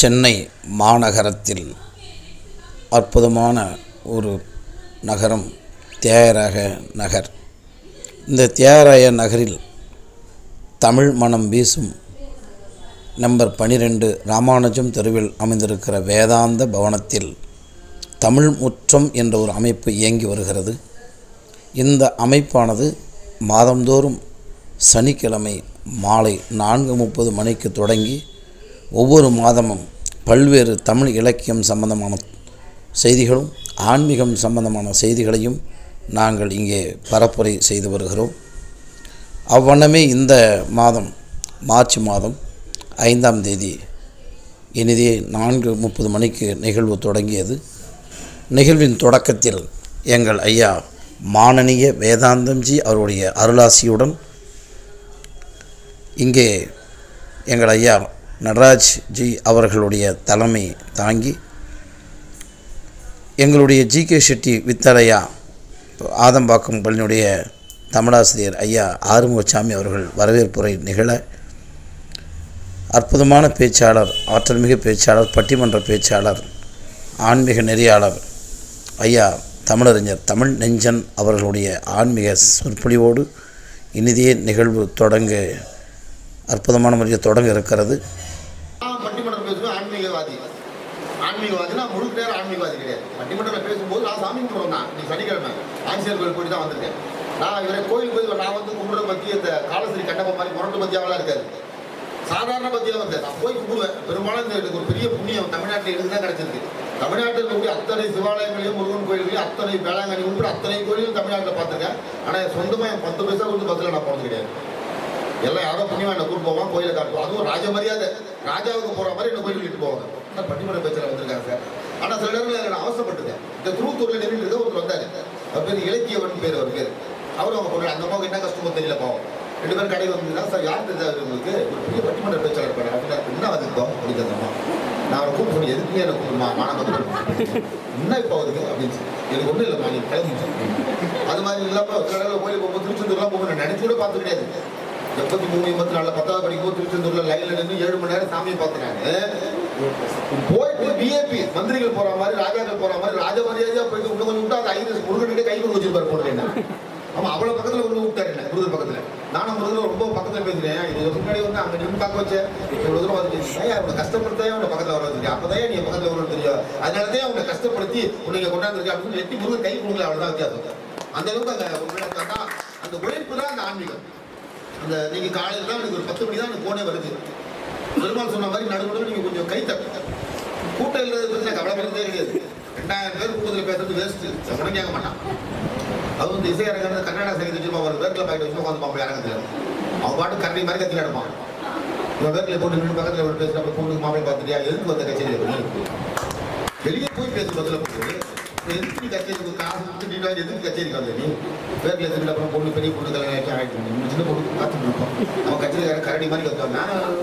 சென்னை மாநகரத்தில் அற்புதமான ஒரு நகரம் தியாகராய நகர் இந்த தியாகராய நகரில் தமிழ் மனம் வீசும் நம்பர் பனிரெண்டு ராமானுஜம் தெருவில் அமைந்திருக்கிற வேதாந்த பவனத்தில் தமிழ் முற்றம் என்ற ஒரு அமைப்பு இயங்கி வருகிறது இந்த அமைப்பானது மாதந்தோறும் சனிக்கிழமை மாலை நான்கு முப்பது மணிக்கு தொடங்கி ஒவ்வொரு மாதமும் பல்வேறு தமிழ் இலக்கியம் சம்பந்தமான செய்திகளும் ஆன்மீகம் சம்பந்தமான செய்திகளையும் நாங்கள் இங்கே பரப்புரை செய்து வருகிறோம் அவ்வண்ணமே இந்த மாதம் மார்ச் மாதம் ஐந்தாம் தேதி இனிதே நான்கு முப்பது மணிக்கு நிகழ்வு தொடங்கியது நிகழ்வின் தொடக்கத்தில் எங்கள் ஐயா மானனீய வேதாந்தம்ஜி அவருடைய அருளாசியுடன் இங்கே எங்கள் ஐயா நடராஜ் ஜி அவர்களுடைய தலைமை தாங்கி எங்களுடைய ஜி கே ஷெட்டி வித்தலையா ஆதம்பாக்கம் பள்ளியினுடைய தமிழாசிரியர் ஐயா ஆறுமுகசாமி அவர்கள் வரவேற்புரை நிகழ அற்புதமான பேச்சாளர் ஆற்றல்மிகு பேச்சாளர் பட்டிமன்ற பேச்சாளர் ஆன்மீக நெறியாளர் ஐயா தமிழறிஞர் தமிழ் நெஞ்சன் அவர்களுடைய ஆன்மீக சொற்பொழிவோடு இனிதே நிகழ்வு தொடங்க அற்புதமான முறையில் தொடங்க இருக்கிறது நான் பட்டிமன்றம் பேசுவேன் ஆன்மீகவாதி ஆன்மீகவாதினா முழுக்க நேரம் ஆன்மீகவாதி கிடையாது பட்டிமன்றத்தில் பேசும்போது நான் சாமி கும்பிடுவேன் தான் நீ சனிக்கிழமை ஆஞ்சநேயர் கோயில் போயிட்டு தான் வந்திருக்கேன் நான் இவரை கோயில் போய் நான் வந்து கும்பிடுற பற்றி இந்த காலஸ்ரீ கண்டபம் மாதிரி முரட்டு பத்தியாவெல்லாம் இருக்காது சாதாரண பத்தியாக வந்து நான் போய் கும்பிடுவேன் பெரும்பாலும் இந்த எனக்கு ஒரு பெரிய புண்ணியம் தமிழ்நாட்டில் எனக்கு தான் கிடைச்சிருக்கு தமிழ்நாட்டில் இருக்கக்கூடிய அத்தனை சிவாலயங்களையும் முருகன் கோயில்களையும் அத்தனை வேளாங்கண்ணி உட்பட அத்தனை கோயிலையும் தமிழ்நாட்டில் பார்த்துருக்கேன் ஆனால் சொந்தமாக என் பத்து பைசா கொடுத்து பஸ்ஸில் நான் போனது கிடையாது எல்லாம் யாரோ புண்ணியமா என்ன கூட்டு போவான் கோயிலை காட்டுவோம் அதுவும் ராஜ மரியாதை ராஜாவுக்கு போற மாதிரி என்ன கோயிலுக்கு இட்டு போவாங்க ஆனால் பட்டிமன்ற பேச்சில் வந்திருக்காங்க சார் ஆனால் சில நேரங்களில் நான் அவசரப்பட்டுட்டேன் இந்த திருவத்தூர்ல நின்று இருக்க ஒருத்தர் வந்தாரு அவர் பேர் இலக்கியவன் பேர் அவர் பேர் அவரும் அவங்க பொண்ணு அந்த அம்மாவுக்கு என்ன கஷ்டமோ தெரியல பாவம் ரெண்டு பேரும் கடையில் வந்து சார் யார் தெரியாது உங்களுக்கு ஒரு பெரிய பட்டிமன்ற பேச்சாளர் இருப்பாரு அப்படின்னா என்ன வந்திருக்கோம் அப்படின்னு அந்த அம்மா நான் அவரை கூப்பிட்டு சொன்னேன் எதுக்குமே எனக்கு கூப்பிடுமா மாணவர்கள் என்ன இப்போ அவருக்கு அப்படின்னு சொல்லி. எனக்கு ஒன்றும் இல்லைம்மா நீ கிளம்பி அது மாதிரி இல்லாமல் சில நேரம் கோயிலுக்கு போகும்போது திருச்செந்தூர்லாம் போகும்போது நான் நினைச்சு கூட பார்த்து கிடையாது எண்பத்தி மூணு எண்பத்தி நாலு பத்தாவது படிக்கும்போது திருச்செந்தூர்ல லைன்ல நின்று ஏழு மணி நேரம் சாமியை பார்த்துனாங்க போயிட்டு விஐபி மந்திரிகள் போற மாதிரி ராஜாக்கள் போற மாதிரி ராஜ மரியாதையா போயிட்டு உள்ள கொஞ்சம் விட்டா அந்த ஐந்து முருகனுடைய கை கொண்டு வச்சிருப்பாரு போடுறேன் என்ன ஆமா அவ்வளவு பக்கத்துல கொண்டு விட்டாரு என்ன முருகன் பக்கத்துல நானும் முருகன் ரொம்ப பக்கத்துல பேசுறேன் இது வருஷம் முன்னாடி வந்து அங்க நின்று பார்க்க வச்சேன் இவ்வளவு தூரம் வந்து ஐயா அவனை கஷ்டப்படுத்தே அவனை பக்கத்துல வர வச்சிருக்கேன் அப்பதான் நீ பக்கத்துல வர தெரியும் அதனாலதான் அவனை கஷ்டப்படுத்தி உன்னை கொண்டாந்துருக்கேன் அப்படின்னு எட்டி முருகன் கை கொடுக்கல அவ்வளவுதான் வித்தியாசம் அந்த அளவுக்கு அந்த உண்மையில தான் அந்த உழைப்பு தான் அந்த ஆன்மீகம் அந்த நீங்க காலையில தான் எனக்கு ஒரு பத்து மணி தான் எனக்கு போனே வருது பெருமாள் சொன்ன மாதிரி நடுவில் நீங்க கொஞ்சம் கை தட்டு கூட்டம் இல்லாத பத்தி நான் கவலைப்படுறதே கிடையாது ரெண்டாயிரம் பேர் கூட்டத்தில் பேசுறது வேஸ்ட் உடனே கேட்க மாட்டான் அது வந்து இசையரங்க கர்நாடக சங்கீத வச்சுமா ஒரு பேர்க்கில் பாயிட்டு வச்சு உட்காந்து பார்ப்போம் இறங்கத்துல அவன் பாட்டு கரடி மாதிரி கத்தி நடப்பான் இவன் பேர்க்கில் போட்டு நின்று பக்கத்தில் ஒரு பேசுறப்ப பொண்ணு மாப்பிள்ளை பார்த்துட்டியா எதுக்கு வந்த கச்சேரி பண்ணி வெளியே போய் பேசு பதில போட்டு எதுக்கு நீ கச்சேரிக்கு ஒரு காசு கொடுத்து நீ வாங்கி எதுக்கு கச்சேரிக்கு வந்த நீ பேர்ல எதுக்கு அப்புறம் பொண்ணு பெரிய பொண்ணு கல்யாணம் ஆகிட்டு ஆகிட்டு சின்ன பொண்ணு காத்துட்டு இருப்பான் அவன் கச்சேரி கரடி மாதிரி கத்துவாங்க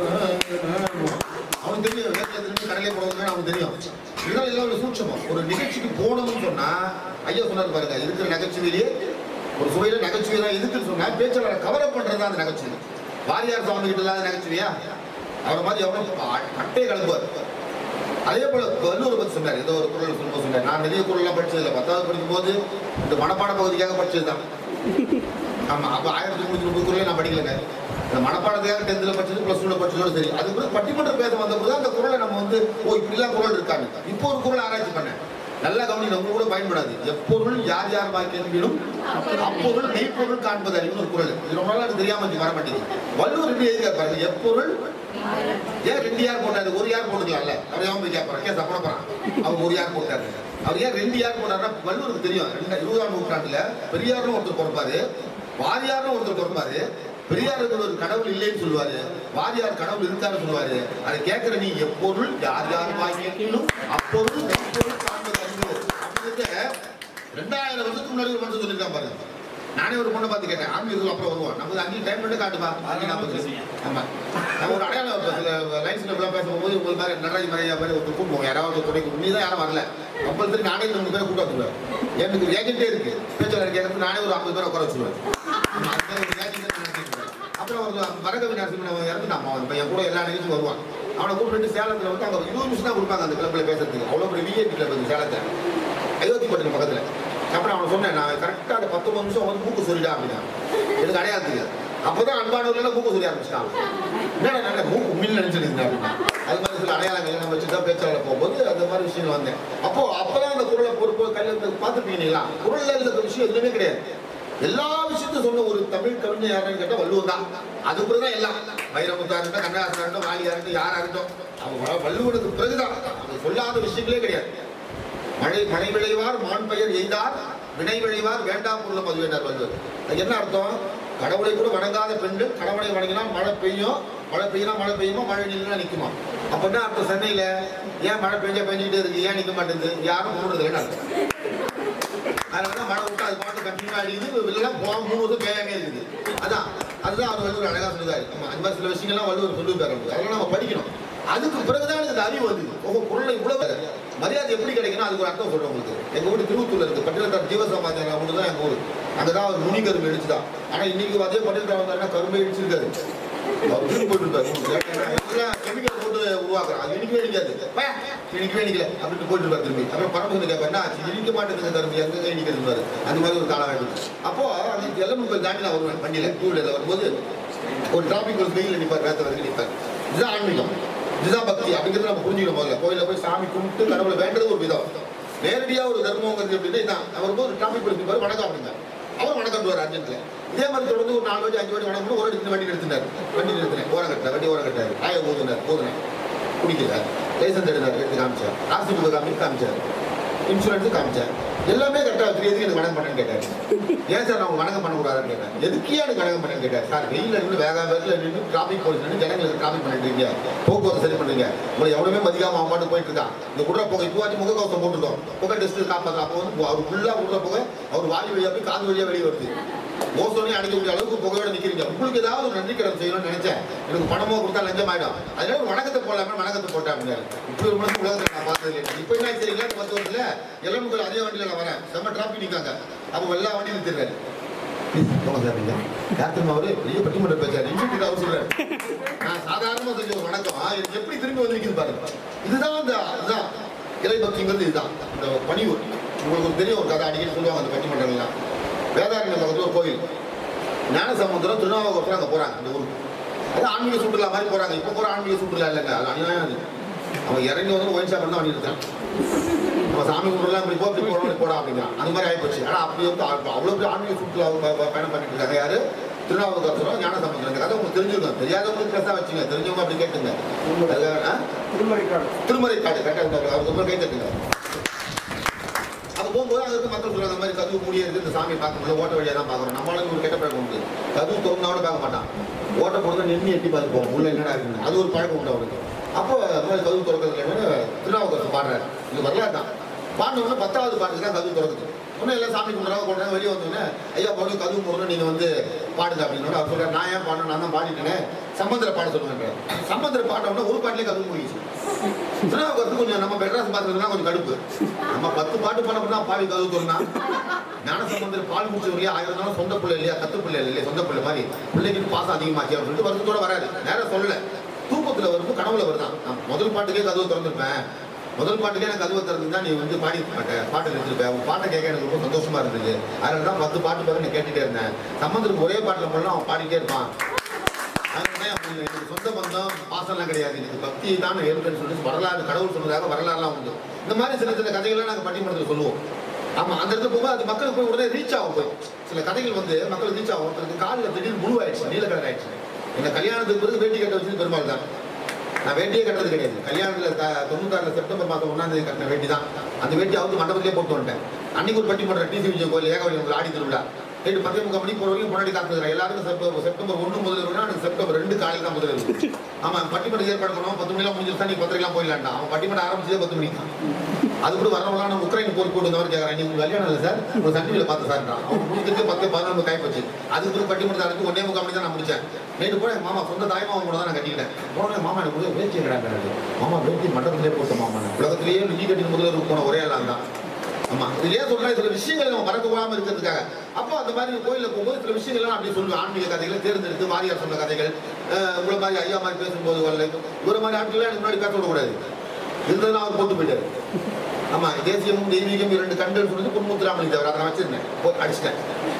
அவனுக்கு தெரியும் வேர்ல இருந்து கடையிலே போடுறதுன்னு அவனுக்கு தெரியும் இதெல்லாம் எல்லாம் ஒரு சூட்சமம் ஒரு நிகழ்ச்சிக்கு போகணும்னு சொன்னா ஐயா சொன்னார் பாருங்க இருக்கிற நகைச்சுவையிலேயே ஒரு சுவையில நகைச்சுவை தான் இருக்குன்னு சொன்னா பேச்சாளரை கவரப் பண்றது அந்த நகைச்சுவை வாரியார் சுவாமி கிட்ட இல்லாத நகைச்சுவையா அவரை மாதிரி எவ்வளவு அட்டையை கலந்துவார் அதே போல வள்ளுவர் பத்தி சொன்னார் ஏதோ ஒரு குரல் சொல்லும்போது சொன்னார் நான் நிறைய குரல்லாம் படிச்சது இல்லை பத்தாவது படிக்கும் போது இந்த மனப்பாட பகுதிக்காக படிச்சது தான் ஆமா அப்ப ஆயிரத்தி முன்னூத்தி முப்பது குரலே நான் படிக்கலைங்க இந்த மனப்பாடத்துக்காக டென்த்ல படிச்சது பிளஸ் டூல படிச்சதோட சரி அதுக்கு பிறகு பட்டிமன்ற பேச வந்த போது அந்த குரலை நம்ம வந்து ஓ இப்படிலாம் குரல் இருக்காங்க இப்போ ஒரு குரல் ஆராய்ச்சி பண்ணேன் நல்லா கவனிங்க உங்க கூட பயன்படாது எப்பொருள் யார் யார் வாக்கியம் அப்பொருள் மெய்ப்பொருள் காண்பது அறிவுன்னு ஒரு குரல் இது ரொம்ப நாள் எனக்கு தெரியாம இருக்கு, வர மாட்டேங்குது வள்ளுவர் எப்படி எழுதி பாருங்க எப்பொருள் ஏன் ரெண்டு யார் போட்டாரு ஒரு யார் போட்டுக்கலாம்ல அவர் ஏன் போய் கேட்பாரு கேஸ் அப்பட போறான் அவர் ஒரு யார் போட்டாரு அவர் ஏன் ரெண்டு யார் போட்டாருன்னா வள்ளுவருக்கு தெரியும் ரெண்டு இருபதாம் நூற்றாண்டுல பெரியார்னு ஒருத்தர் பிறப்பாரு வாரியார்னு ஒருத்தர் பிறப்பாரு பெரியாருக்கு ஒரு கடவுள் இல்லைன்னு சொல்லுவாரு வாரியார் கடவுள் இருக்காருன்னு சொல்லுவாரு அதை கேட்கிற நீ எப்பொருள் யார் யார் வாங்கியும் அப்பொருள் எப்பொருள் காண்பது அறிவு அப்படின்னு ரெண்டாயிரம் வருஷத்துக்கு முன்னாடி ஒரு மனுஷன் சொல்லியிருக்கான் பாருங்க நானே ஒரு பொண்ணை பார்த்து கேட்டேன் ஆன்மீகத்தில் அப்புறம் வருவோம் நமக்கு அங்கேயும் டைம் பண்ணி காட்டுமா அங்கே நாற்பது ஆமா நான் ஒரு அடையாளம் இப்போ சில லைன்ஸில் இப்பெல்லாம் பேசும்போது உங்களுக்கு மாதிரி நடராஜ் மறையா மாதிரி ஒரு கூப்பிடுவோம் யாராவது துணைக்கு நீ தான் யாரும் வரல கம்பல்சரி நானே ரெண்டு பேரை கூட்ட வந்துடுவேன் எனக்கு ஒரு ஏஜென்ட்டே இருக்கு பேச்சாளர் கேட்கறது நானே ஒரு ஐம்பது பேரை உட்கார வச்சுருவேன் அந்த ஒரு agent நான் நினைச்சிட்டு இருக்கேன். அப்புறம் ஒரு வரகவி நரசிம்மன் இறந்து நம்ம அவன் என் கூட எல்லா நிகழ்ச்சியும் வருவான் அவனை கூப்பிட்டு சேலத்தில் வந்து அங்கே இருபது நிமிஷம் தான் கொடுப்பாங்க அந்த கிளப்பில் பேசுறதுக்கு அவ்வளோ பெரிய விஐபி கிளப் இருக்குது சேலத்தை அயோத்தி பட்டினம் பக்கத்தில் அப்புறம் அவனை சொன்னேன் நான் கரெக்டாக அந்த பத்தொம்பது நிமிஷம் வந்து மூக்கு சொல்லிட்டா அப்படின்னா எனக்கு அடையாளத்துக்கு அப்போதான் அன்பானவர்கள் மூக்கு சொல்லி ஆரம்பிச்சிட்டான் என்னடா நல்ல மூக்கு மில் நினைச்சிருந்தேன் அப்படின்னா அது மாதிரி சில அடையாளங்கள் நம்ம வச்சு தான் பேச்சாளர் போகும்போது அந்த மாதிரி விஷயம் வந்தேன் அப்போ அப்பதான் அந்த குரலை பொறுப்பு கையில் பார்த்துருப்பீங்களா குரல்ல இருந்த விஷயம் எதுவுமே கிடையாது எல்லா விஷயத்தையும் சொன்ன ஒரு தமிழ் கவிஞர் யாருன்னு கேட்டா வள்ளுவர் தான் அது பிறகுதான் எல்லாம் வைரமுத்தா இருக்கட்டும் கண்ணதாசனா இருக்கட்டும் வாலியா இருக்கட்டும் யாரா இருக்கட்டும் அவங்க வள்ளுவனுக்கு பிறகுதான் அவங்க சொல்லாத விஷயங்களே கிடையாது மழை மழை விளைவார் மான் பெயர் எய்தார் வினை விளைவார் வேண்டாம் பொருள் பதிவேண்டார் வள்ளுவர் அது என்ன அர்த்தம் கடவுளை கூட வணங்காத பெண்கள் கடவுளை வணங்கினா மழை பெய்யும் மழை பெய்யினா மழை பெய்யுமா மழை நில்லுனா நிக்குமா அப்ப என்ன அர்த்தம் சென்னையில ஏன் மழை பெஞ்சா பெஞ்சிக்கிட்டே இருக்கு ஏன் நிக்க மாட்டேங்குது யாரும் கூடுறது இல்லைன்னு அர்த்தம் அதனால மழை விட்டு அது பாட்டு கண்டினியூ அடிக்குது இல்லைன்னா போகாம மூணு வருஷம் பேயாமே இருக்குது அதான் அதுதான் அவர் வள்ளுவர் அழகா சொல்லுவாரு ஆமா அந்த மாதிரி சில விஷயங்கள்லாம் வள்ளுவர் சொல்லிருக்காரு நமக்கு. அதெல்லாம் நம்ம படிக்கணும் அதுக்கு பிறகுதான் எனக்கு இந்த அறிவு வந்தது உங்க பொருளை இவ்வளவு மரியாதை எப்படி கிடைக்கணும் அதுக்கு ஒரு அர்த்தம் சொல்றேன் உங்களுக்கு எங்க ஊர் திருவத்தூர்ல இருக்கு பட்டினத்தார் ஜீவசமாஜன ஊர் தான் எங்க ஊர் அங்கதான் அவர் முனி கரும்பு இடிச்சுதான் ஆனா இன்னைக்கு அதே பட்டினத்தார் வந்தாருன்னா கரும்பு இடிச்சிருக்காரு அவர் திரும்பி போட்டுருப்பாரு எல்லாம் கெமிக்கல் போட்டு உருவாக்குறான் அது இனிக்கவே இனிக்காது பே, இனிக்கவே இனிக்கல அப்படின்னு போயிட்டு இருப்பாரு திரும்பி அப்புறம் பரமசு கேட்பாரு என்ன ஆச்சு? இனிக்க மாட்டேங்குது கரும்பு எங்க இனிக்கிறது பாரு அந்த மாதிரி ஒரு காலம் ஆயிடுச்சு அப்போ அந்த எல்லாம் கோயில் தாண்டி நான் வருவேன் வண்டியில டூ வீலர்ல வரும்போது ஒரு டிராபிக் ஒரு வெயில் நிற்பார் வேத்த வரைக்கும் நிற்பார் இதுதான் ஆன்மீகம் இதுதான் பக்தி அப்படிங்கிறத நம்ம புரிஞ்சுக்கணும் முதல்ல கோயில போய் சாமி கும்பிட்டு கடவுளை வேண்டது ஒரு விதம் நேரடியா ஒரு தர்மங்கிறது எப்படின்னா இதான் அவர் போது டிராபிக் போலீஸ் நிற்பார் வணக்கம் அப்படிங்க அவர் வணக்கம் வர அர்ஜென்ட்ல இதே மாதிரி தொடர்ந்து ஒரு நாலு வாட்டி அஞ்சு வாட்டி வணக்கம் ஒரு இடத்துல வண்டி நிறுத்தினார் வண்டி நிறுத்தினேன் ஓரம் கட்டினார் வண்டி ஓரம் கட்டாரு காய ஊதுனார் ஊதுனேன் குடிக்கிறார் லைசன்ஸ் எடுத்தார் எடுத்து காமிச்சார் ஆர்சி புக்கு காமி காமிச்சார் இன்சூரன்ஸ் காமிச்சார் எல்லாமே கரெக்டாக வச்சு எதுக்கு எனக்கு வணக்கம் பண்ணேன்னு கேட்டார் ஏன் சார் நான் வணக்கம் பண்ணக்கூடாதுன்னு கேட்டேன் எதுக்கு எனக்கு வணக்கம் பண்ணேன்னு கேட்டார் சார் வெயில நின்று வேக வேகத்தில் நின்று டிராபிக் போலீஸ் நின்று ஜனங்களுக்கு டிராபிக் பண்ணிட்டு இருக்கீங்க போக்குவரத்து சரி பண்ணுறீங்க உங்களை எவ்வளவுமே மதிக்காம அவன் பாட்டு போயிட்டு இருக்கான் இந்த குடுற புகை இப்போவாச்சும் முகக்கவசம் போட்டுருக்கோம் புகை டெஸ்ட் காப்பாற்ற அப்போ வந்து அவர் ஃபுல்லாக விடுற புகை அவர் வாய் வழியாக போய் காது வழியாக வெளியே வருது மோசமே அடிக்கக்கூடிய அளவுக்கு புகையோட நிக்கிறீங்க உங்களுக்கு ஏதாவது ஒரு நன்றி கடன் செய்யணும்னு நினைச்சேன் எனக்கு பணமோ கொடுத்தா லஞ்சம் ஆயிடும் அதனால ஒரு வணக்கத்தை போடலாமே வணக்கத்தை போட்டேன் அப்படின்னாரு இப்படி ஒரு மனசு உலகத்தில் நான் பார்த்தது இல்லை இப்போ என்ன சரிங்களா பத்து வருஷத்துல எல்லாம் முதல்ல அதே வண்டியில நான் வரேன் செம்ம டிராபிக் நிற்காங்க அப்போ எல்லா வண்டியும் நிறுத்திருக்காரு போங்க சார் நீங்க யார் திரும்ப அவரு பெரிய பட்டிமன்றம் பேச்சாரு இன்ஜினியர் அவர் சொல்றாரு நான் சாதாரணமா செஞ்ச ஒரு வணக்கம் எனக்கு எப்படி திரும்பி வந்து நிற்குது பாருங்க இதுதான் அந்த இதுதான் இறை பக்திங்கிறது இதுதான் இந்த பணிவு உங்களுக்கு ஒரு பெரிய ஒரு கதை அடிக்கடி சொல்லுவாங்க அந்த பட்டிமன்றங்கள்லாம் வேதாரண்ய பக்கத்துல ஒரு கோயில் ஞானசமுத்திரம் திருநாவுக்கரசர் அங்கே போறாங்க அந்த ஊருக்கு அது ஆன்மீக சுற்றுலா மாதிரி போறாங்க இப்போ போற ஆன்மீக சுற்றுலா இல்லைங்க அது அநியாயம் அது அவன் இறங்கி வந்து ஒயின் ஷாப் தான் பண்ணி இருக்கான் நம்ம சாமி கும்பிடலாம் இப்படி போ இப்படி போறோம் இப்படி போடா அப்படிங்கிறான் அந்த மாதிரி ஆயிப்போச்சு ஆனா அப்படி வந்து அவ்வளோ அவ்வளோ பெரிய ஆன்மீக சுற்றுலா ப- ப- பயணம் பண்ணிட்டு இருக்காங்க யாரு திருநாவுக்கரசரும் ஞானசமுத்திரம் இந்த கதை உங்களுக்கு தெரிஞ்சிருக்கும் தெரியாதவங்களுக்கு பெருசா வச்சுங்க தெரிஞ்சவங்க அப்படி கேட்டுங்க அதுக்காக, ஆ? திருமறைக்காடு கரெக்டாக அவருக்கு அப்புறம் கை தட்டுங்க அது போகும்போது அங்க இருக்க மக்கள் சொல்றாங்க அந்த மாதிரி கதவு மூடியே இருக்கு இந்த சாமியை பார்க்க முடியல ஓட்ட வழியா தான் பார்க்கறோம் நம்மளால ஒரு கெட்ட பழக்கம் உண்டு கதவு திறந்தா கூட பார்க்க மாட்டான் ஓட்ட போடுறது நின்று எட்டி பார்த்து போவோம் உள்ள என்னடா இருக்குன்னு அது ஒரு பழக்கம் உண்டு அவனுக்கு அப்போ இந்த மாதிரி கதவு திறக்கிறதுல திருநாவுக்கரசு பாடுறாரு இது வரலாறு தான் பாடினோம்னா பத்தாவது பாட்டுக்கு தான் கதவு திறக்குது ஒன்றும் எல்லாம் சாமி கும்பிட்றாங்க கொண்டாங்க வெளியே வந்தோடனே ஐயா மறுபடியும் கதவு போடுறோம் நீங்கள் வந்து பாடுங்க அப்படின்னு அவர் சொல்றாரு நான் ஏன் பாடணும் நான் தான் பாடிட்டேனே சம்பந்தரை பாட சொல்லுங்க சம்பந்தரை பாட்டோம்னா ஒரு பாட்டிலே கதவு முடிச்சு திருநாவுக்கரசு கொஞ்சம் நம்ம மெட்ராஸ் பார்த்துருந்தா கொஞ்சம் கடுப்பு நம்ம பத்து பாட்டு பண்ண தான் பாவி கதவு தோணுனா ஞானசம்பந்தர் பால் குடிச்சவர்களே ஆயிரம் நாளும் சொந்த பிள்ளை இல்லையா கத்து பிள்ளை இல்லையா சொந்த பிள்ளை மாதிரி பிள்ளைக்கு பாசம் அதிகமாச்சு அப்படின்னு சொல்லிட்டு வருத்தத்தோட வராது நேரம் சொல்லல தூக்கத்துல வரும்போது கனவுல வருதான் நான் முதல் பாட்டுக்கே கதவு திறந்துருப்பேன் முதல் பாட்டுக்கே எனக்கு கதவை திறந்துருந்தா நீ வந்து பாடி மாட்டேன் பாட்டு நிறுத்திருப்பேன் உன் பாட்டை கேட்க எனக்கு ரொம்ப சந்தோஷமா இருந்தது அதனால தான் பத்து பாட்டு பேர் நான் கேட்டுட்டே இருந்தேன் சம்பந்தருக்கு ஒரே பாட்டுல போடலாம் அவன் பாடிட்டே இருப்பான் அதனால அப்படி இல்லை. எனக்கு சொந்த பந்தம் பாசம்லாம் கிடையாது எனக்கு பக்தி தான் நான் ஏற்பேன்னு சொல்லிட்டு வரலாறு கடவுள் சொன்னதாக வரலாறுலாம் உண்டு இந்த மாதிரி சில சில கதைகள்லாம் நாங்கள் பட்டிமன்றத்தில் சொல்லுவோம் ஆமா அந்த இடத்துல போகும்போது அது மக்களுக்கு போய் உடனே ரீச் ஆகும் போய் சில கதைகள் வந்து மக்களுக்கு ரீச் ஆகும் ஒருத்தருக்கு காலில் திடீர்னு முழு ஆயிடுச்சு நீல கலர் ஆயிடுச்சு இந்த கல்யாணத்துக்கு பிறகு வேட்டி கட்ட வச்சது பெருமாள் தான் நான் வேட்டியே கட்டுறது கிடையாது கல்யாணத்தில் த- தொண்ணூத்தாறுல செப்டம்பர் மாதம் ஒன்றாம் தேதி கட்டின வேட்டி தான் அந்த வேட்டி அவுத்து மண்டபத்திலே போட்டு வந்துட்டேன் அன்னைக்கு ஒரு பட்டிமன்ற டிசி விஜய் கோயில் ஏகவழி ஆடி திருவிழா நைட்டு பத்தே முக்கால் மணிக்கு போற வரைக்கும் முன்னாடி காத்துக்கிறேன் எல்லாருக்கும் செப்டம்பர் செப்டம்பர் ஒன்று முதல் இருக்குன்னா எனக்கு செப்டம்பர் ரெண்டு காலையில் தான் முதல் இருக்கு ஆமா பட்டிமன்ற ஏற்பாடு பண்ணுவோம் பத்து மணிலாம் முடிஞ்சிருச்சா நீ பத்திரிக்கலாம் போயிடலாம்டா அவன் பட்டிமன்ற ஆரம்பிச்சதே பத்து மணிக்கு தான் அது கூட வரவங்களாம் நம்ம உக்ரைன் போர் போட்டு மாதிரி கேட்கறேன் நீங்க உங்க கல்யாணம் இல்லை சார் உங்க சண்டியில் பார்த்து சார் அவன் முடிக்கிறதுக்கு பத்து பதினொன்று கை போச்சு அதுக்கு பிறகு பட்டிமன்ற ஆரம்பிச்சு ஒன்னே முக்கால் மணி தான் நான் முடிச்சேன் நைட்டு போய் எங்க மாமா சொந்த தாய்மாவும் கூட தான் நான் கட்டிக்கிட்டேன் போன மாமா எனக்கு கூட வேட்டி எங்கடா மாமா வேட்டி மண்டபத்திலே போட்ட மாமா உலகத்திலேயே லுங்கி கட்டி முதல்ல போன ஒரே எல்லாம் தான் ஆமா இது ஏன் சொல்றேன் சில விஷயங்களை நம்ம மறக்க போகாம இருக்கிறதுக்காக அப்போ அந்த மாதிரி கோயில்ல போகும்போது சில விஷயங்கள்லாம் அப்படி சொல்லுவேன் ஆன்மீக கதைகளை தேர்ந்தெடுத்து வாரியார் சொன்ன கதைகள் அஹ், உங்களை மாதிரி ஐயா மாதிரி பேசும்போது வரல இவர மாதிரி ஆட்கள் எனக்கு முன்னாடி பேச விடக்கூடாது இருந்ததுன்னா அவர் போட்டு போயிட்டாரு ஆமா தேசியமும் தெய்வீகம் இரண்டு கண்கள் சொன்னது பொன்முத்துராமலிங்க தேவர் அதை நான் வச்சிருந்தேன் போய் அடிச்சிட்டேன்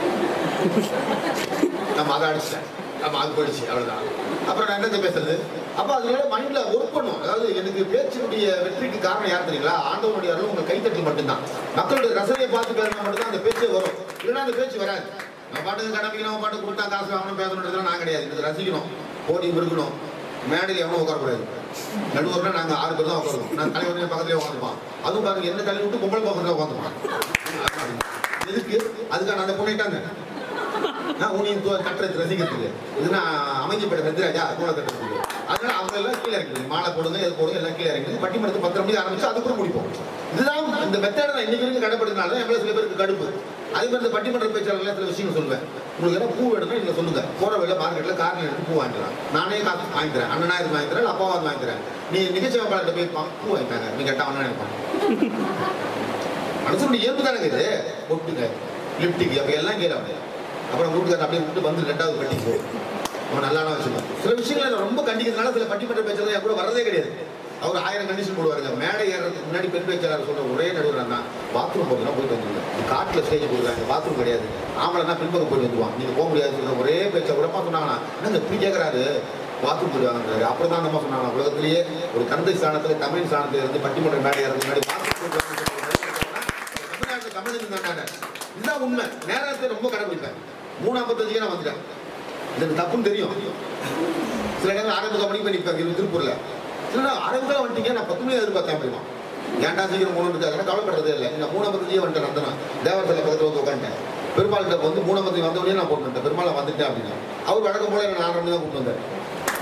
நம்ம அதை அடிச்சிட்டேன் நம்ம அது போயிடுச்சு அவ்வளவுதான் அப்புறம் நான் என்னத்தை பேசுறது அப்ப அதனால மைண்ட்ல ஒர்க் பண்ணும் அதாவது எனக்கு பேச்சினுடைய வெற்றிக்கு காரணம் யார் தெரியுங்களா ஆண்டவனுடைய அருள் உங்க கைத்தட்டல் மட்டும்தான் மக்களுடைய ரசனையை பார்த்து பேசினா மட்டும்தான் அந்த பேச்சே வரும் இல்லைன்னா அந்த பேச்சு வராது நம்ம பாட்டுக்கு கடமைக்கு நம்ம பாட்டு கொடுத்தா காசு வாங்கணும் பேசணுன்றதுலாம் நான் கிடையாது இது ரசிக்கணும் போடி இருக்கணும் மேடையில் எவனும் உட்காரக்கூடாது நடுவர்னா நாங்க ஆறு பேர் தான் உட்காருவோம் நான் தலைவர் பக்கத்துலேயே உட்காந்துப்பான் அதுவும் பாருங்க என்ன தள்ளி விட்டு பொம்பளை பக்கத்துல உட்காந்துப்பான் எதுக்கு அதுக்கான அந்த பொண்ணிட்டாங்க நான் உனியும் கட்டுறது ரசிக்கிறதுக்கு இதுனா அமைஞ்சப்பட்ட சத்யராஜா கூட கட்டுறதுக்கு அதனால அவங்க எல்லாம் கீழே இறங்குது மாலை போடுங்க எது போடுங்க எல்லாம் கீழே இறங்குது பட்டிமன்றத்து பத்து மணிக்கு ஆரம்பிச்சு அதுக்குள்ள முடிப்போம் இதுதான் இந்த மெத்தடை நான் இன்னைக்கு வரைக்கும் கடைப்படுத்தினால எங்களை சில பேருக்கு கடுப்பு அதே மாதிரி இந்த பட்டிமன்ற பேச்சாளர்கள் சில விஷயங்கள் சொல்லுவேன் உங்களுக்கு எல்லாம் பூ வேணும்னா நீங்க சொல்லுங்க போற வேலை மார்க்கெட்ல காரணம் எடுத்து பூ வாங்கிக்கலாம் நானே காசு வாங்கிக்கிறேன் அண்ணனா இது வாங்கிக்கிறேன் இல்ல அப்பாவா வாங்கிக்கிறேன் நீ நிகழ்ச்சி வேட்பாளர்கிட்ட போய் பா- பூ வாங்கிட்டாங்க நீ கேட்டா அவனா நினைப்பான் மனசுடைய இயல்பு தானே இது பொட்டுங்க லிப்டிக்கு அப்ப எல்லாம் கீழே வந்து அப்புறம் வீட்டுக்காரர் அப்படியே விட்டு வந்து ரெண்டாவது பட்டிக்கு போ அவன் நல்லா வச்சுக்கணும் சில விஷயங்களை நான் ரொம்ப கண்டிக்கிறதுனால சில பட்டிமன்ற பேச்சுறது என் கூட வரதே கிடையாது அவர் ஆயிரம் கண்டிஷன் போடுவாருங்க மேடை ஏறதுக்கு முன்னாடி பெண் பேச்சாளர் சொல்ற ஒரே நடுவர் தான் பாத்ரூம் போகிறதுனா போயிட்டு வந்துருங்க காட்டில் ஸ்டேஜ் கொடுக்குறாங்க பாத்ரூம் கிடையாது ஆம்பளைனா பின்பக்கம் போயிட்டு வந்துருவான் நீங்க போக முடியாது சொல்ற ஒரே பேச்சை கூட சொன்னாங்கன்னா என்னங்க இப்படி கேட்கறாரு பாத்ரூம் போயிடுவாங்க அப்புறம் தான் நம்ம சொன்னாங்க உலகத்திலேயே ஒரு தந்தை ஸ்தானத்துல தமிழ் ஸ்தானத்துல இருந்து பட்டிமன்ற மேடை ஏறதுக்கு முன்னாடி பாத்ரூம் போயிட்டு தமிழ்நாட்டுல தமிழன் தாண்டாங்க இதுதான் உண்மை நேரத்தை ரொம்ப கடைபிடிப்பேன் மூணு ஐம்பத்தஞ்சுக்கு நான் வந்துட்டேன் இது எனக்கு தப்புன்னு தெரியும் சில நேரம் ஆரம்ப மணிக்கு போய் நிற்பேன் இங்க திருப்பூர்ல சில நேரம் ஆரம்பத்தில் வந்துட்டீங்க நான் பத்து மணி எதிர்பார்த்தேன் அப்படிமா ஏன்டா சீக்கிரம் மூணு இருக்காங்க கவலைப்படுறதே இல்லை நான் மூணு ஐம்பத்தஞ்சே வந்துட்டேன் வந்தேன் தேவரத்தில் பக்கத்தில் வந்து உட்காந்துட்டேன் பெருமாள் கிட்ட வந்து மூணு ஐம்பத்தஞ்சு வந்த உடனே நான் போட்டு வந்துட்டேன் பெருமாள் வந்துட்டேன் அப்படின்னா அவர் வழக்கம் போல என்ன நாலு மணி தான் கூப்பிட்டு வந்தார்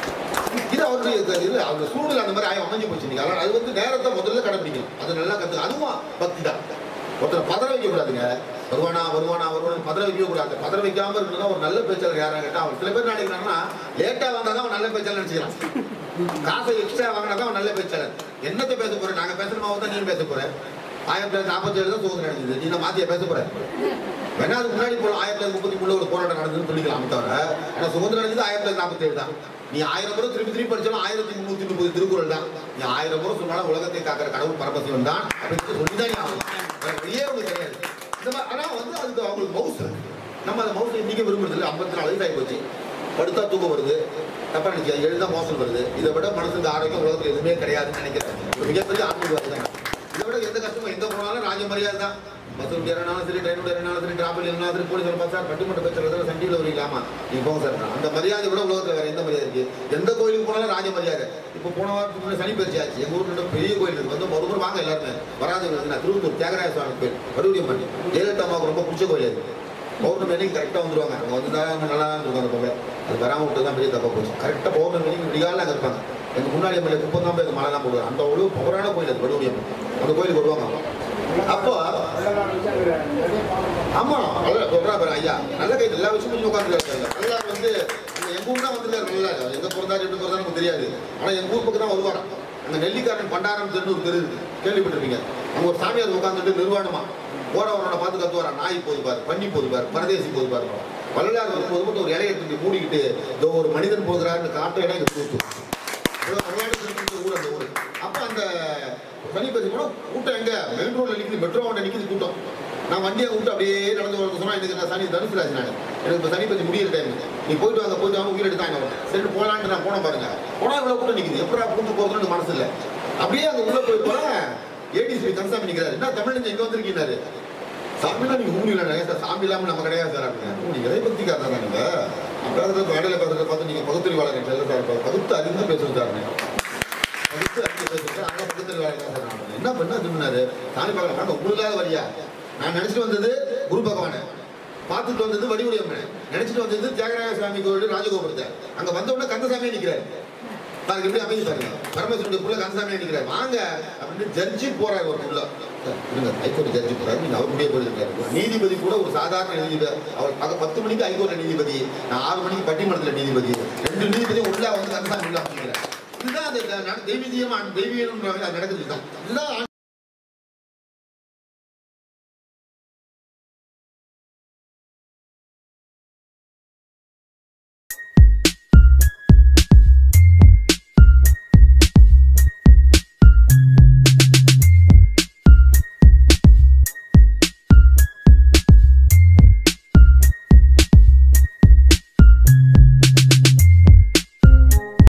இது அவருடைய இது- இது அவங்க சூழ்நிலை அந்த மாதிரி ஆயம் அமைஞ்சு போச்சு நீங்க அதனால அது வந்து நேரத்தை முதல்ல கடைபிடிக்கணும் அது நல்லா கத்து அதுவும் பக்தி தான் ஒருத்தரை பதற வைக்க கூடாதுங்க வருவானா வருவானா வருவானா பதற வைக்க கூடாது பதற வைக்காம இருக்கணும்னா ஒரு நல்ல பேச்சாளர் யாரா கேட்டா அவன் சில பேர் நினைக்கிறாங்கன்னா லேட்டா வந்தா தான் அவன் நல்ல பேச்சாளர் நினைச்சுக்கலாம் காசை எக்ஸ்ட்ரா வாங்கினா தான் அவன் நல்ல பேச்சாளர் என்னத்தை பேச போறேன் நாங்க பேசுறமா தான் நீ பேச போற ஆயிரத்தி தொள்ளாயிரத்தி நாற்பத்தி ஏழு தான் சுதந்திரம் நடந்தது நீ நான் மாத்தியா பேச போற வேணா அதுக்கு முன்னாடி போல ஆயிரத்தி தொள்ளாயிரத்தி முப்பத்தி மூணுல ஒரு போராட்டம் நடந்ததுன்னு சொல்லிக்கலாம் தவிர ஆனா சுதந்திரம் நடந்தது ஆயிரத்தி தொள்ளாயிரத்தி நாற்பத்தி ஏழு தான் நீ ஆயிரம் முறை திருப்பி திருப்பி படிச்சாலும் ஆயிரத்தி முன்னூத்தி முப்பது திருக்குறள் தான் நீ ஆயிரம் முறை சொன்னாலும் உலகத்தை காக்கிற கடவுள் பரமசிவன் தான் அப்படின்னு சொல்லிதான் நீ ஆகணும் வேற வழியே ஒண்ணு கிடையாது இந்த மாதிரி ஆனா வந்து அதுக்கு அவங்களுக்கு மவுஸ் இருக்கு நம்ம அந்த மவுஸ் இன்னைக்கு விரும்புறது இல்லை ஐம்பத்தி நாலு வயசு ஆகி போச்சு படுத்தா தூக்கம் வருது தப்பா நினைச்சு எழுதா மோசம் வருது இதை விட மனசுக்கு ஆரோக்கியம் உலகத்துல எதுவுமே கிடையாதுன்னு நினைக்கிறேன் ஒரு மிகப்பெரிய ஆன்மீகவாதி தான் இதை விட எந்த கஷ்டமும் எங்க போனாலும் ராஜ மரியாதை தான் பஸ் ஏறினாலும் சரி ட்ரெயின் ஏறினாலும் சரி டிராவல் இருந்தாலும் சரி போலீஸ் பார்த்தா சார் பட்டிமன்ற பேச்சுறது சண்டியில் வரீங்களாமா நீங்க போங்க சார் அந்த மரியாதை விட உலகத்துல வேற எந்த மரியாதை இருக்கு எந்த கோயிலுக்கு போனாலும் ராஜ மரியாதை இப்போ போன வாரத்துக்கு முன்னாடி சனி பயிற்சி ஆச்சு எங்க ஊர்ல பெரிய கோயில் இருக்கு வந்து ஒரு முறை வாங்க எல்லாருமே வராது நான் திருவள்ளூர் தியாகராய சுவாமி கோயில் மறுபடியும் பண்ணி ஜெயலலிதா அம்மாவுக்கு ரொம்ப பிடிச்ச கோயில் அது பௌர்ணமி அன்னைக்கு கரெக்டாக வந்துருவாங்க அவங்க வந்து தான் நல்லா தான் இருக்கும் அந்த பொங்கல் அது வராமல் விட்டு தான் பெரிய தப்பாக போச்சு கரெக்டாக பௌர்ணமி அன்னைக்கு விடிகாலில் அங்கே இருப்பாங்க எங்கள் முன்னாடி எம்எல்ஏ குப்பம் தான் போய் அந்த மழை தான் போடுவாங்க அந்த அவ்வளோ பவரான கோயில் அது வடுவடியம் அந்த கோயிலுக்கு வருவாங்க அப்போ ஆமா நல்லா சொல்றா பாரு ஐயா நல்ல கை எல்லா விஷயமும் கொஞ்சம் உட்காந்துருக்காரு நல்லா வந்து இந்த எங்க ஊர் தான் வந்துருக்காரு நல்லா எங்க பிறந்தாரு எப்படி பிறந்தாரு நமக்கு தெரியாது ஆனா எங்க ஊர் பக்கம் தான் வருவாராம் அந்த நெல்லிக்காரன் பண்டாரம் தெரு ஒரு தெரு இருக்கு கேள்விப்பட்டிருப்பீங்க அங்க ஒரு சாமியார் உட்காந்துட்டு நிர்வாணமா போறவனோட பார்த்து கத்துவாரா நாய் போது பாரு பண்ணி போது பாரு பரதேசி போது பாரு வள்ளலார் வரும்போது மட்டும் ஒரு இலையை தூக்கி மூடிக்கிட்டு இதோ ஒரு மனிதன் போகிறாருன்னு காட்டு இடம் இங்க தூத்து இவ்வளவு வரலாறு இருக்கிற ஊர் அந்த ஊர் அப்ப அந்த சனி பேசி போனா கூட்டம் எங்க மெயின் ரோட்ல நிக்குது மெட்ரோ வண்டி நிக்குது கூட்டம் நான் வண்டியை விட்டு அப்படியே நடந்து வரது சொன்னா எனக்கு நான் சனி தனுசு ராசி நான் எனக்கு இப்போ சனி பத்தி முடியிற டைம் நீ போயிட்டு வாங்க போயிட்டு வாங்க உயிர் எடுத்தாங்க அவன் சரி போலான்ட்டு நான் போனேன் பாருங்க போனா இவ்வளவு கூட்டம் நிக்குது எப்படா கூட்டு போறதுன்னு எனக்கு மனசு இல்ல அப்படியே அங்க உள்ள போய் போறேன் ஏடிசி கந்தசாமி நிக்கிறாரு என்ன தமிழ் எங்க வந்திருக்கீங்க சாமிலாம் நீங்க ஊரில் நிறைய சார் சாமி இல்லாம நம்ம கிடையாது சார் அப்படின்னு நீங்க இறை பக்திக்காரர் தான் நீங்க அப்புறம் வேலையில பார்த்துட்டு பார்த்து நீங்க பகுத்தறிவாளர் செல்ல சார் பகுத்து அதிகமாக பேசுறது சார் பகுத்து அதிகம் பேசுறது சார் அங்கே பகுத்தறிவாளர் தான் சார் நான் என்ன பண்ணா திரும்பினாரு சாமி பார்க்கலாம் நாங்கள் உங்களுக்காக வரியா நான் நினைச்சிட்டு வந்தது குரு பகவானை பார்த்துட்டு வந்தது வடிவுடையம்மனை நினைச்சிட்டு வந்தது தியாகராய சுவாமி கோவில் ராஜகோபுரத்தை அங்க வந்த உடனே கந்தசாமியே நிக்கிறாரு பாருங்க எப்படி அமைதி பாருங்க பரமேஸ்வருடைய புள்ள கந்தசாமியே நிக்கிறாரு வாங்க அப்படின்னு ஜட்ஜி போறாரு ஒரு புள்ள இருங்க ஹைகோர்ட் ஜட்ஜி போறாரு நீங்க அவர் முடிய போயிருக்காரு நீதிபதி கூட ஒரு சாதாரண நீதிபதி அவர் பக பத்து மணிக்கு ஹைகோர்ட்ல நீதிபதி நான் ஆறு மணிக்கு பட்டிமன்றத்துல நீதிபதி ரெண்டு நீதிபதி உள்ள வந்து கந்தசாமி உள்ள அமைக்கிறார் இதுதான் அந்த தெய்வீகமா தெய்வீகம் நடக்குது இதுதான் இதுதான்